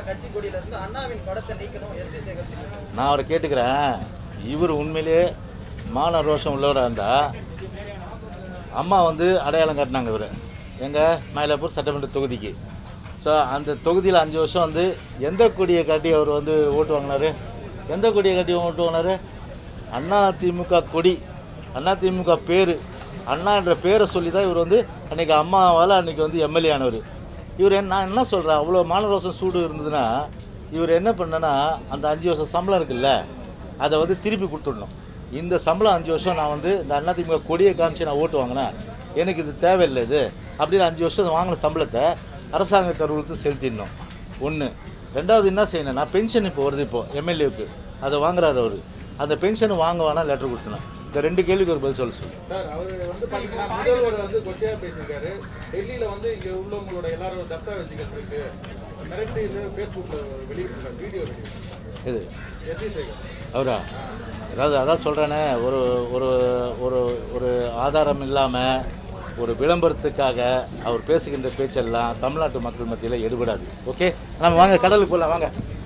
கட்சி கொடியில இருந்து அண்ணாவின் படத்தை நீக்கணும் எஸ் வி சேகர் சொல்லியிருக்காரு. நான் அவரை கேட்டுக்கிறேன் இவர் உண்மையிலேயே மான ரோஷம் உள்ளவராக இருந்தால் அம்மா வந்து அடையாளம் காட்டினாங்க இவர் எங்கள் மயிலாப்பூர் சட்டமன்ற தொகுதிக்கு ஸோ அந்த தொகுதியில் அஞ்சு வருஷம் வந்து எந்த கொடியை காட்டி அவர் வந்து ஓட்டு வாங்கினாரு எந்த கொடியை காட்டி ஓட்டு வாங்கினாரு அண்ணா திமுக கொடி அண்ணா திமுக பேர் அண்ணா என்ற பேரை சொல்லி தான் இவர் வந்து அன்றைக்கி அம்மாவால் அன்றைக்கி வந்து எம்எல்ஏ ஆனவர் இவர் என்ன நான் என்ன சொல்கிறேன் அவ்வளோ மானரோசம் சூடு இருந்ததுன்னா இவர் என்ன பண்ணனா அந்த அஞ்சு வருஷம் சம்பளம் இருக்குல்ல அதை வந்து திருப்பி கொடுத்துடணும் இந்த சம்பளம் அஞ்சு வருஷம் நான் வந்து இந்த அதிமுக கொடியை காமிச்சு நான் ஓட்டு வாங்கினேன் எனக்கு இது தேவையில்லை இது அப்படின்னு அஞ்சு வருஷம் வாங்கின சம்பளத்தை அரசாங்க கருவூலத்துக்கு செலுத்திடணும் ஒன்று ரெண்டாவது என்ன செய்யணும்னா பென்ஷன் இப்போ வருது இப்போ எம்எல்ஏவுக்கு அதை வாங்குறாரு அவர் அந்த பென்ஷன் வாங்க வேணாம் லெட்டர் கொடுத்தணும் இந்த ரெண்டு கேள்விக்கு ஒரு பதில் சொல்ல சொல்லு சார் அவர் வந்து பாத்தீங்கன்னா முதல்வர் வந்து கொச்சையா பேசியிருக்காரு டெல்லியில வந்து இங்க உள்ளவங்களோட எல்லாரும் தஸ்தாவேஜுகள் இருக்கு மிரட்டி இது ஃபேஸ்புக்ல வெளியிட்டிருக்காரு வீடியோ வெளியிட்டிருக்காரு இது எஸ் வி சேகர் அவரா அதாவது அதான் சொல்கிறேனே ஒரு ஒரு ஒரு ஒரு ஆதாரம் இல்லாமல் ஒரு விளம்பரத்துக்காக அவர் பேசுகின்ற பேச்செல்லாம் தமிழ்நாட்டு மக்கள் மத்தியில் எடுபடாது ஓகே நம்ம வாங்க கடலுக்கு போகலாம் வாங்க